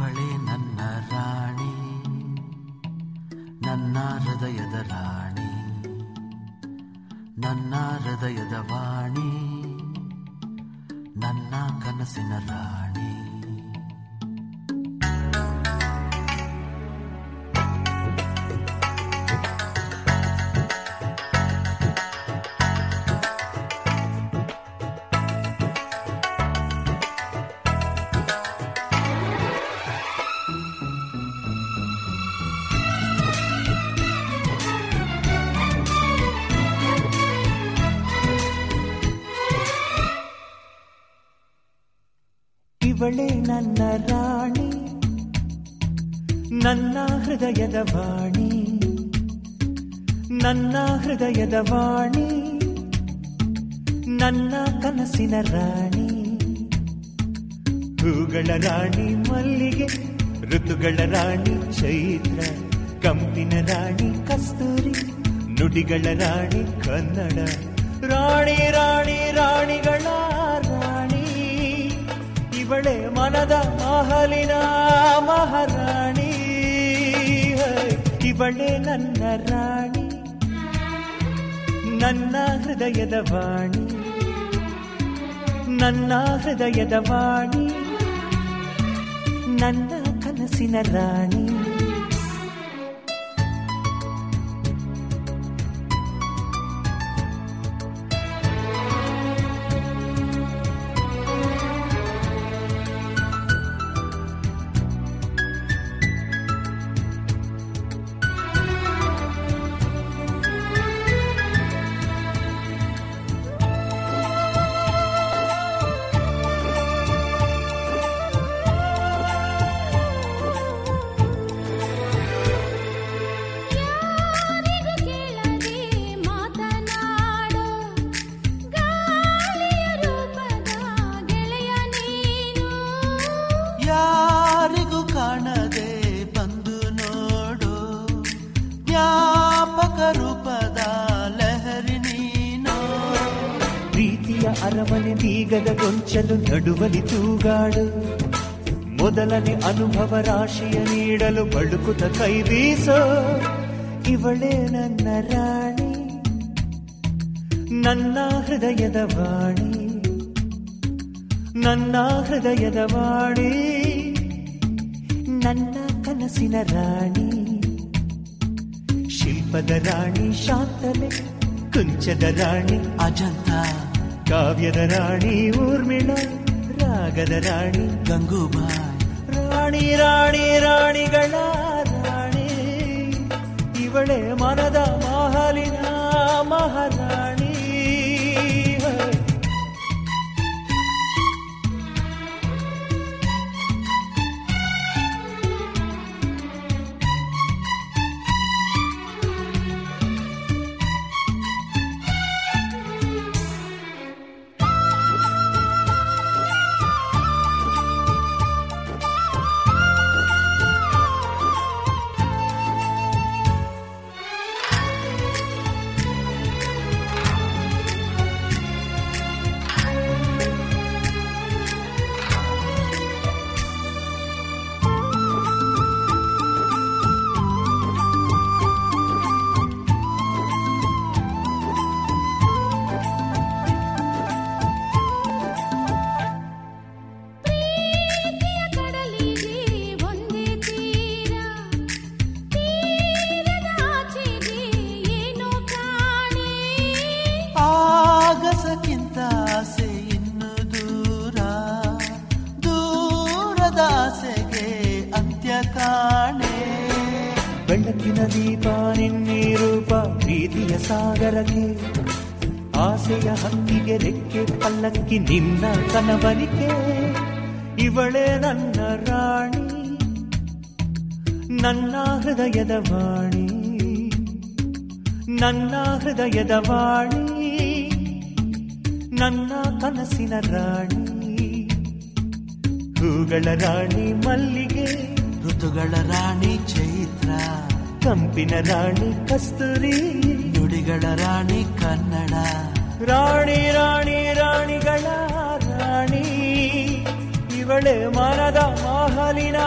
ಇವಳೇ ನನ್ನ ರಾಣಿ ನನ್ನ ಹೃದಯದ ರಾಣಿ ನನ್ನ ಹೃದಯದ ವಾಣಿ ನನ್ನ ಕನಸಿನ ರಾಣಿ ಇವಳೇ ನನ್ನ ರಾಣಿ ನನ್ನ ಹೃದಯದ ವಾಣಿ ನನ್ನ ಹೃದಯದ ವಾಣಿ ನನ್ನ ಕನಸಿನ ರಾಣಿ ಹೂಗಳ ರಾಣಿ ಮಲ್ಲಿಗೆ ಋತುಗಳ ರಾಣಿ ಚೈತ್ರ ಕಂಪಿನ ರಾಣಿ ಕಸ್ತೂರಿ ನುಡಿಗಳ ರಾಣಿ ಕನ್ನಡ ರಾಣಿ ರಾಣಿ ರಾಣಿಗಳ ರಾಣಿ ಇವಳೆ ಮನದ ಮಹಲಿನ ಮಹಾರಾಣಿ ಇವಳೆ ನನ್ನ ರಾಣಿ ನನ್ನ ಹೃದಯದ ವಾಣಿ ನನ್ನ ಹೃದಯದ ವಾಣಿ ನನ್ನ ಕನಸಿನ ರಾಣಿ ಯಾರಿಗೂ ಕೇಳದೆ ಮಾತನಾಡೋ ಗಾಳಿಯ ರೂಪದ ಗೆಳೆಯ ನೀನು ಯಾರಿಗೂ ಕಾಣದೆ ಬಂದು ನೋಡು ಜ್ಞಾಪಕ ರೂಪದ ಲಹರಿ ನೀನು ಪ್ರೀತಿಯ ಅರಮನೆ ಬೀಗದ ಗೊಂಚಲು ನಡುವಲಿ ತೂಗಾಡು ಮೊದಲನೇ ಅನುಭವ ರಾಶಿಯ ನೀಡಲು ಬಳುಕುತ ಕೈ ಬೀಸೋ ಇವಳೇ ನನ್ನ ರಾಣಿ ನನ್ನ ಹೃದಯದ ವಾಣಿ ನನ್ನ ಹೃದಯದ ವಾಣಿ ನನ್ನ ಕನಸಿನ ರಾಣಿ ಶಿಲ್ಪದ ರಾಣಿ ಶಾಂತಲೆ ಕುಂಚದ ರಾಣಿ ಅಜಂತ ಕಾವ್ಯದ ರಾಣಿ ಊರ್ಮಿಳ ರಾಗದ ರಾಣಿ ಗಂಗೂಬಾಯ್ ರಾಣಿ ರಾಣಿ ರಾಣಿಗಳ ರಾಣಿ ಇವಳೆ ಮನದ ಮಹಲಿನ ಮಹಾರಾಣಿ ಪ್ರೀತಿಯ ಕಡಲಿಗೆ ಒಂದೇ ತೀರ ತೀರದ ಆಚೆಗೆ ಏನೋ ಕಾಣೆ ಆಗಸಕ್ಕಿಂತ ಆಸೆ ಇನ್ನು ದೂರ ದೂರದ ಆಸೆಗೆ ಅಂತ್ಯ ಕಾಣೆ ಬೆಳಕಿನ ದೀಪ ನಿನ್ನೆ ರೂಪ ಪ್ರೀತಿಯ ಸಾಗರಕ್ಕೆ ಆಸೆಯ ಹಕ್ಕಿಗೆ ರೆಕ್ಕೆ ಪಲ್ಲಕ್ಕಿ ನಿನ್ನ ಕನವರಿಕೆ ಇವಳೇ ನನ್ನ ರಾಣಿ ನನ್ನ ಹೃದಯದ ವಾಣಿ ನನ್ನ ಹೃದಯದ ವಾಣಿ ನನ್ನ ಕನಸಿನ ರಾಣಿ ಹೂಗಳ ರಾಣಿ ಮಲ್ಲಿಗೆ ಋತುಗಳ ರಾಣಿ ಚೈತ್ರ ಕಂಪಿನ ರಾಣಿ ಕಸ್ತೂರಿ ನುಡಿಗಳ ರಾಣಿ ಕನ್ನಡ ರಾಣಿ ರಾಣಿ ರಾಣಿಗಳ ರಾಣಿ ಇವಳೆ ಮನದ ಮಹಲಿನ